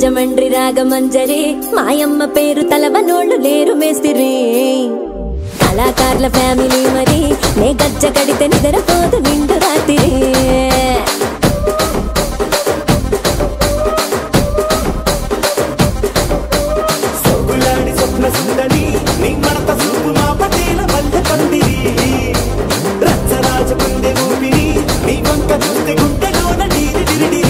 రాజమండ్రి రాగమంజరి మాయమ్మ పేరు తలవనోళ్ళు లేరు మేస్తిరి కళాకారుల ఫ్యామిలీ మరి నే గజ్జ కడితే నిద్రపోదు నిండు రాత్రి సొగులాడి స్వప్న సుందరి నీ మడత చూపు మా పటేల మల్లె పందిరి రచ్చరాజ గుండె ఊపిరి నీ వంక చూస్తే గుండెలోన డీరి డిరిడిరి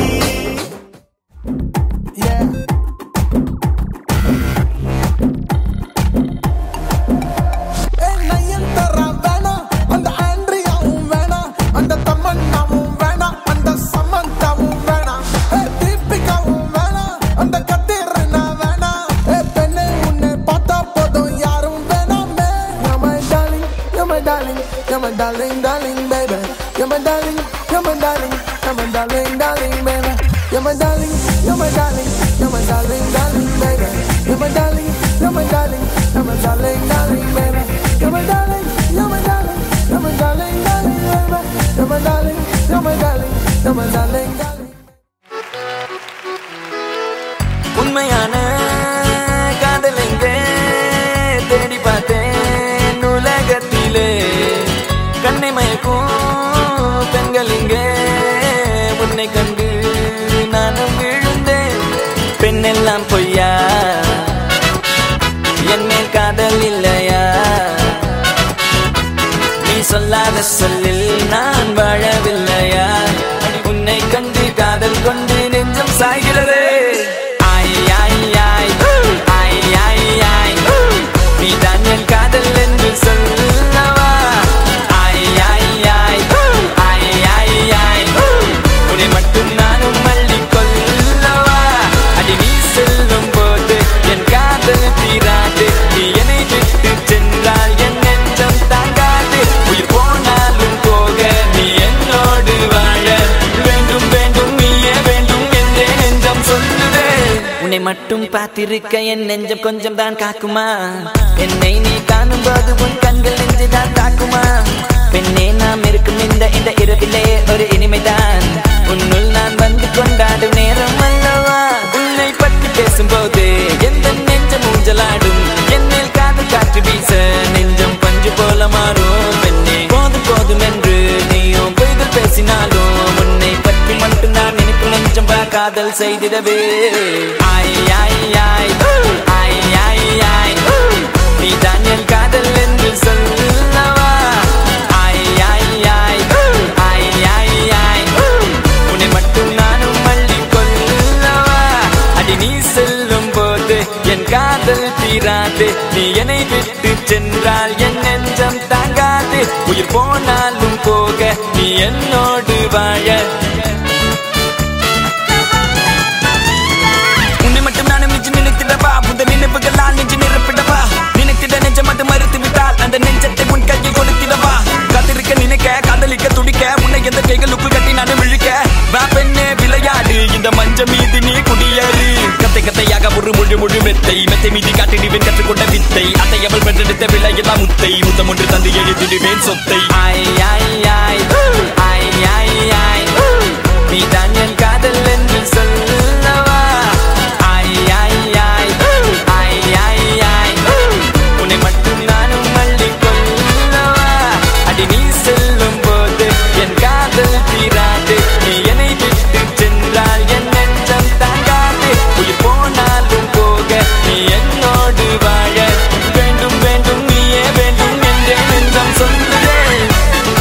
நயன்தாரா வேணாம், அந்த ஆண்ட்ரியாவும் வேணாம், அந்த தமன்னாவும் வேணாம், அந்த சமந்தாவும் வேணாம். ஏ, தீபிகாவும் வேணாம், அந்த கத்திரினா வேணாம். ஏ, பெண்ணே, உன்னை பார்த்தா போதும், யாரும் வேணாமே. You're my darling, you're my darling, you're my darling, darling, baby. You're my darling, you're my darling, you're my darling, darling, baby. You're my darling, you're my darling, you're my darling, darling, baby. You're my darling, you're my darling, you're my darling, darling, baby. You're my darling, you're my darling, you're my darling, darling, baby. You're my darling, you're my darling, you're my darling, darling. உண்மையான காதல் எங்கே தேடி பார்த்தேன் உலகத்திலே கண்ணை மயக்கும் பெண்கள் இங்கே உன்னை கண்டு நானும் விழுந்தேன் பெண்ணெல்லாம் பொய்யா என் மேல் காதல் இல்லையா நீ சொல்லாத சொல்லில் நான் வாழவில்லையா உன்னை கண்டு காதல் கொண்டு நெஞ்சம் சாய்கிறது ஆய் ஆய் ஆய் ஆய் ஆய் ஆய் நீ தான் என் காதல் என்று சொல்லவா ஆய் ஆய் ஆய் ஆய் ஆய் ஆய் உன்னை மட்டும் நானும் மல்லிக் கொள்ளவா அடி நீ செல்லும் போது என் காதல் தீராது நீ என்னை விட்டு சென்றால் என் நெஞ்சம் தாங்காது உயிர் போனாலும் போக நீ என்னோடு வாழ வேண்டும் வேண்டும் நீயே வேண்டும் என்றே நெஞ்சம் சொல்லுதே உன்னை மட்டும் பார்த்திருக்க என் நெஞ்சம் கொஞ்சம் தான் காக்குமா என்னை நீ காணும் போது உன் கண்கள் நெஞ்சு தான் தாக்குமா பெண்ணே நாம் இருக்கும் இந்த இந்த இரவிலே ஒரு இனிமைதான் உன்னுள் நான் வந்து கொண்டாடும் நேரம் அல்லவா உன்னை பற்றி பேசும்போது எந்த நெஞ்சம் ஊஞ்சலாடும் என்னில் காதல் காற்று வீச நெஞ்சம் பஞ்சு போல மாறும் பெண்ணே போதும் போதும் என்று நீயும் பொய்கள் பேசினாலும் உன்னை பற்றி மட்டும் நான் எனக்கு நெஞ்சம் வா காதல் செய்திடவே ஆய் ஆய் ஆய் ஆய் ஆய் ஆய் நீ தான் என் காதல் என்று சொல்லவா ஆய் ஆய் ஆய் ஆய் ஆய் ஆய் உன்னை மட்டும் நானும் மல்லிக் கொள்ளவா அடி நீ செல்லும் போது என் காதல் தீராது நீ என்னை விட்டு சென்றால் என் நெஞ்சம் தாங்காது உயிர் போனாலும் போக நீ என்னோடு வாழ உன்னை மட்டும் நானும் நெஞ்சு நினைத்திடவா புத நினைவுகளால் நெஞ்சு நிரப்பிடவா நினைத்திட நெஞ்சம் மட்டும் மறுத்து விட்டால் அந்த நெஞ்சத்தை உன் கையில் கொடுத்திடவா காத்திருக்க நினைக்க காதலிக்க துடிக்க உன்னை எந்த கைகளுக்குள் கட்டி நானும் இழுக்க வா பெண்ணே விளையாடு இந்த மஞ்ச மீது நீ குடியேறு கத்தை கத்தையாக ஒரு முழு முழு மெத்தை மெத்தை மீதி காட்டி நீ கற்றுக்கொண்ட வித்தை அத்தை அவள் பெற்றெடுத்த விலையெல்லாம் முத்தை முத்தம் ஒன்று தந்து எழுதிடுவேன் சொத்தை ஆய் ஆய் ஆய் ஆய் ஆய் ஆய் நீ தான் என் காதல் என்று சொல்லவா ஆய் ஆய் ஆய் ஆய் ஆய் ஆய் உன்னை மட்டும் நானும் மல்லிக் கொள்ளவா அடி நீ செல்லும் போது என் காதல் தீராது நீ என்னை விட்டு சென்றால் என் நெஞ்சம் தாங்காது உயிர் போனாலும் போக நீ என்னோடு வாழ வேண்டும் வேண்டும் நீயே வேண்டும் என்றே நெஞ்சம் சொல்லுதே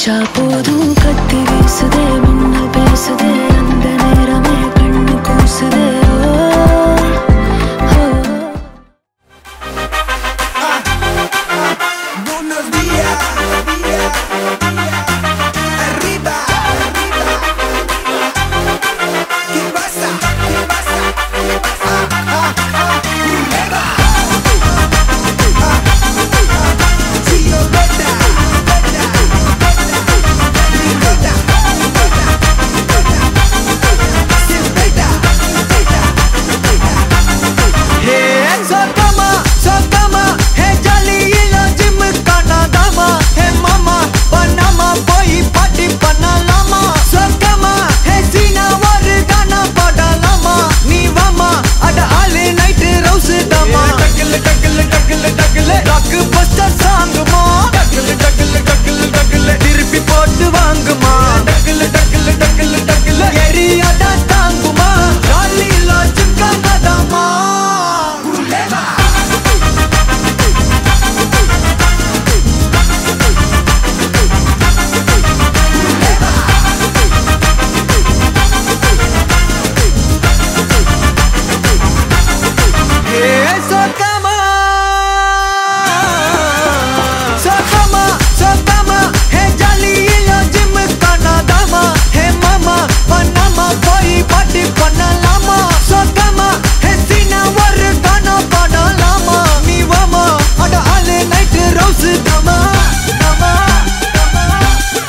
நினைச்சா போதும் கத்தி வீசுதே மின்னல் பேசுதே அந்த நேரமே கண்ணு கூசுதே ஓ, ஓ. Buenos días. Arriba. ¿Qué pasa? ¿Qué pasa? ¿Qué pasa? Ah, ah, Culebra. Ah, ah, Chillo Beta. Beta. Beta. Beta. Beta. Beta. ஹே சோகமா சோகமா ஹே ஜாலியில ஜிம்மு காணாதாமா ஹே மாமா பண்ணாமா போய் பாட்டி பண்ணலாமா சோகமா ஹே சீனா ஒரு கானா பாடலாமா நீ வாமா அட ஆளு நைட்டு ரவுசு தாமா டக்கில் டக்கில் டக்கில் டக்கில் ராக்கு பஸ்டர் சாங்குமா டக்கில் டக்கில் டக்கில் டக்கில் திருப்பி போட்டு வாங்குமா டக்கில் டக்கில் டக்கில் டக்கில் எரியாடா தாங்குமா ஜாலியில ஜிம்கானாதாமா Hey, Sokama! Sokama, Sokama, hey, ஜாலியில ஜிம்மு காணாதாமா ஹே மாமா பண்ணாமா போய் பாட்டி பண்ணலாமா சொக்கமா ஹே சீனா ஒரு கானா பாடலாமா நீ வாமா அட ஆளு நைட்டு ரோஸ் தாமா தாமா தாமா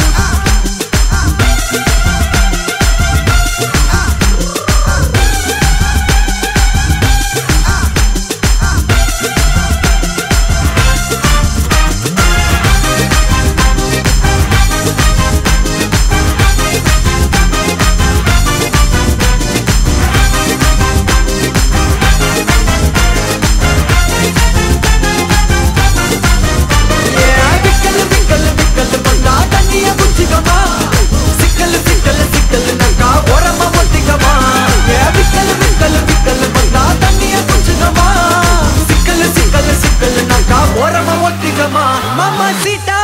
விக்கல் விக்கல் விக்கல் பண்ணா தண்ணிய குச்சிக்கமா சிக்கல் சிக்கல் சிக்கல் நக்கா ஓரமா ஒட்டிக்கமா விக்கல் விக்கல் விக்கல் பண்ணா தண்ணிய குச்சிக்கமா சிக்கல் சிக்கல் சிக்கல் நக்கா ஓரமா ஒட்டிக்கமா மாமா சீட்டா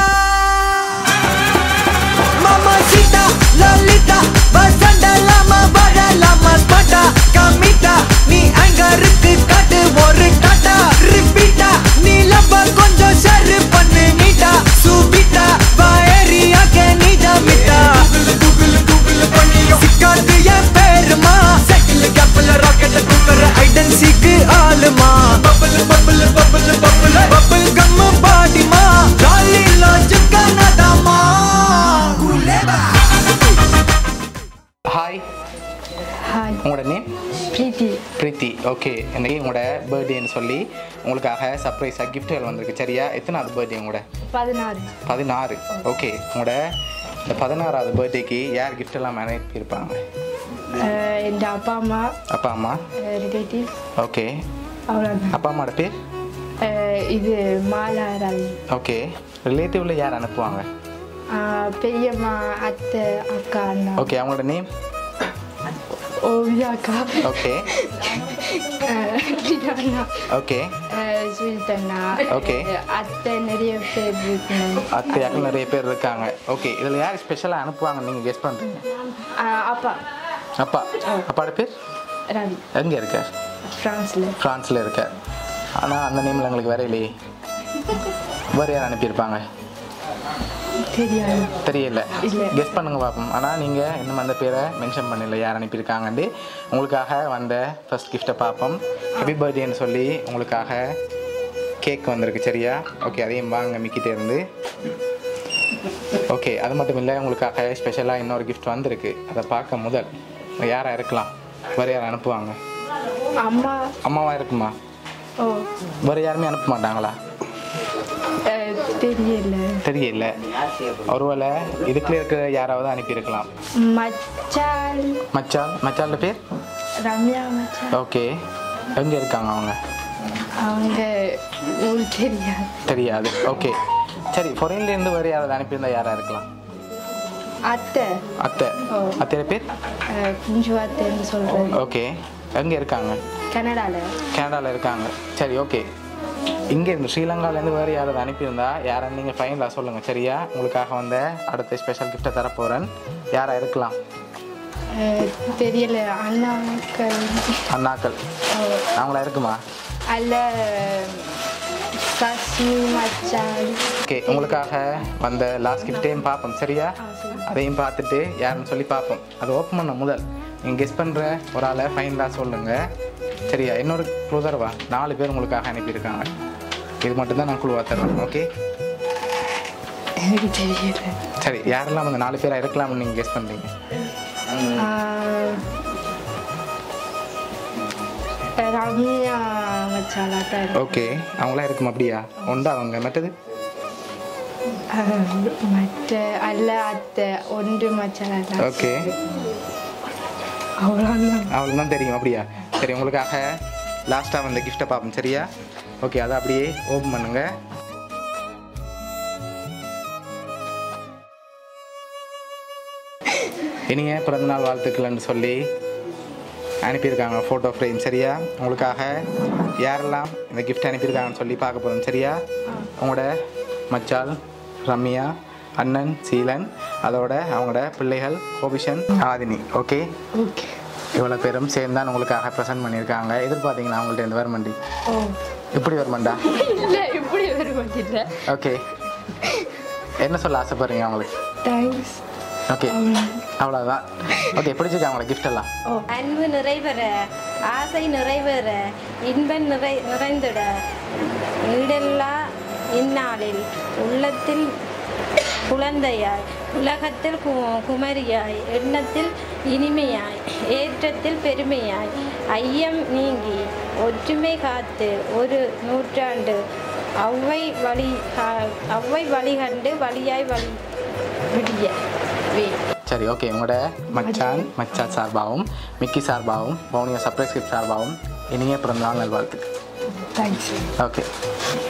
மாமா சீட்டா லலிதா வசண்டலாமா வரலாமா ஸ்பாட்டா கமிட்டா நீ அங்கருக்கு காட்டு ஒரு டாட்டா ரிப்பீட்டா நீ லப்ப கொஞ்சம் ஷேர் பண்ணு நீட்டா சுபிட்டா வயரியாக்க நீதா மிட்டா கூகுள் கூகுள் பண்ணியோ சிக்காது என் பேருமா சைக்கிள் கேப்ல ராக்கெட் குக்கர் ஐடன் சீக்கு ஆளுமா bubble bubble bubble bubble bubble gum பாடிமா ஜாலி லாஞ்சு கனடாமா ஹாய் ஹாய் உங்களோட நேம் பிரீத்தி பிரீத்தி ஓகே இன்னைக்கு உங்களோட பர்த்டேன்னு சொல்லி உங்களுக்காக சர்ப்ரைஸாக கிஃப்ட்டுகள் வந்திருக்கு சரியா எத்தனாவது பர்த்டே உங்களோட பதினாறு பதினாறு ஓகே உங்களோட இந்த பதினாறாவது பர்த்டேக்கு யார் gift எல்லாம் அனுப்பியிருப்பாங்க அஹ் என் அப்பா அம்மா அப்பா அம்மா ரிலேட்டிவ் ஓகே அவ்வளோதான் அப்பா அம்மாவோட பேர் அஹ் இது மாலா ரவி ஓகே ரிலேட்டிவில் யார் அனுப்புவாங்க அஹ் பெரியம்மா அத்தை அக்கா அண்ணா ஓகே அவங்களோட நேம் ஓவியா அக்கா ஓகே அஹ் ரியா அண்ணா ஓகே அஹ் சுஜித் அண்ணா Okay. அஹ் அத்தை நிறைய பேர் இருக்கணும் அத்தையாக்கள் நிறைய பேர் இருக்காங்க ஓகே இதில் யார் ஸ்பெஷலாக அனுப்புவாங்க நீங்கள் கெஸ் பண்ணுறீங்க அஹ் அப்பா அப்பா அப்பாவோட பேர் ரவி எங்கே இருக்கார் ஃப்ரான்ஸில் ஃப்ரான்ஸில் இருக்கார் ஆனால் அந்த நேமில் எங்களுக்கு வரையிலே வேறு யார் அனுப்பியிருப்பாங்க தெரியாது தெரியல இல்ல. கெஸ் பண்ணுங்க பார்ப்போம் ஆனால் நீங்கள் இன்னும் அந்த பேரை மென்ஷன் பண்ணல யார் அனுப்பியிருக்காங்கன்னு உங்களுக்காக வந்த ஃபர்ஸ்ட் கிஃப்ட்டை பார்ப்போம் ஹாப்பி பர்த்டேன்னு சொல்லி உங்களுக்காக கேக் வந்திருக்கு சரியா ஓகே அதையும் வாங்க மிக்கிட்டே இருந்து ஓகே அது மட்டும் இல்லை உங்களுக்காக ஸ்பெஷலாக இன்னொரு gift வந்திருக்கு அதை பார்க்க முதல் யாராக இருக்கலாம் வேறு யார் அனுப்புவாங்க அம்மா அம்மாவா இருக்குமா ஓ வேறு யாருமே அனுப்ப மாட்டாங்களா அஹ் தெரியல தெரியல ஒருவேளை இதுக்குள்ள இருக்கிற யாராவது அனுப்பியிருக்கலாம் மச்சான் மச்சான் மச்சான்ல பேர் ரம்யா மச்சான் ஓகே எங்கே இருக்காங்க அவங்க அவங்க உங்களுக்கு தெரியாது தெரியாது ஓகே சரி ஃபாரின்லேருந்து வேறு யாராவது அனுப்பியிருந்தா யாராக இருக்கலாம் அத்தை அத்தை ஓ. அத்தையோட பேர் அஹ் குஞ்சு அத்தைன்னு சொல்கிறேன் ஓகே எங்கே இருக்காங்க கனடாவில் கனடாவில் இருக்காங்க சரி ஓகே இங்கே இருந்து ஸ்ரீலங்காலேருந்து வேறு யாராவது அனுப்பியிருந்தா யாரும் நீங்கள் ஃபைனலாக சொல்லுங்கள் சரியா உங்களுக்காக வந்த அடுத்த ஸ்பெஷல் கிஃப்ட்டை தரப்போகிறேன் யாராக இருக்கலாம் அஹ், தெரியல அண்ணாக்கள் அண்ணாக்கள் அவங்களா இருக்குமா அல்ல சசி மச்சான் ஓகே உங்களுக்காக வந்த லாஸ்ட் கிஃப்டையும் பார்ப்போம் சரியா அதையும் பார்த்துட்டு யாருன்னு சொல்லி பார்ப்போம் அதை ஓப்பன் பண்ண முதல் நீங்கள் கெஸ் பண்ணுற ஒரு ஆளை ஃபைனலாக சொல்லுங்கள் சரியா இன்னொரு குழு தரவா நாலு பேர் உங்களுக்காக அனுப்பியிருக்காங்க இது மட்டும்தான் நான் குழுவாக தருவேன் ஓகே எனக்கு தெரியல சரி யாரெல்லாம் அந்த நாலு பேராக இருக்கலாம்னு நீங்கள் கெஸ் பண்ணுறீங்க ஆஹ், ரம்யா மச்சாலா தான் இருக்கு. ஓகே அவங்களா இருக்கும் அப்படியா ஒன்றா அவங்க மற்றது அஹ், மற்ற அல்ல அத்தை ஒன்று மச்சாலா தான் ஓகே அவ்வளோதான் அவளுக்கு தான் தெரியும் அப்படியா சரி உங்களுக்காக லாஸ்ட்டாக வந்த கிஃப்ட்டை பார்ப்போம் சரியா ஓகே அதை அப்படியே ஓப்பன் பண்ணுங்க இனிய பிறந்தநாள் வாழ்த்துக்கள்னு சொல்லி அனுப்பியிருக்காங்க ஃபோட்டோ ஃப்ரேம் சரியா உங்களுக்காக யாரெல்லாம் இந்த கிஃப்ட் அனுப்பியிருக்காங்கன்னு சொல்லி பார்க்க போகிறோம் சரியா உங்களோட மச்சால் ரம்யா அண்ணன் சீலன் அதோட அவங்களோட பிள்ளைகள் கோபிஷன் ஆதினி ஓகே ஓகே இவ்வளோ பேரும் சேர்ந்து தான் உங்களுக்காக ப்ரெசென்ட் பண்ணியிருக்காங்க எதிர்பார்த்தீங்களா அவங்கள்ட்ட இந்த வருமண்டி ஓ இப்படி வருமண்டா இல்லை இப்படி வர மாட்டேன் ஓகே என்ன சொல்ல ஆசைப்படுறீங்க அவங்களுக்கு தேங்க்ஸ் ஓகே அவ்வளோதான் ஓகே பிடிச்சிருக்கா அவங்கள gift எல்லாம் அன்பு நிறைவேற ஆசை நிறைவேற இன்பம் நிறை நிறைந்திட ஈடெல்லா இந்நாளில் உள்ளத்தில் குழந்தையாய் உலகத்தில் கு குமரியாய் எண்ணத்தில் இனிமையாய் ஏற்றத்தில் பெருமையாய் ஐயம் நீங்கி ஒற்றுமை காத்து ஒரு நூற்றாண்டு அவ்வை வழி கா- அவ்வை வழி கண்டு வழியாய் வழி விடிய வே சரி ஓகே உங்களோட மச்சான் மச்சான் சார்பாகவும் மிக்கி சார்பாகவும் பவுனியா சர்ப்ரைஸ் கிஃப்ட் சார்பாகவும் இனிய பிறந்தநாள் நல்வாழ்த்துக்கு தேங்க்ஸ் ஓகே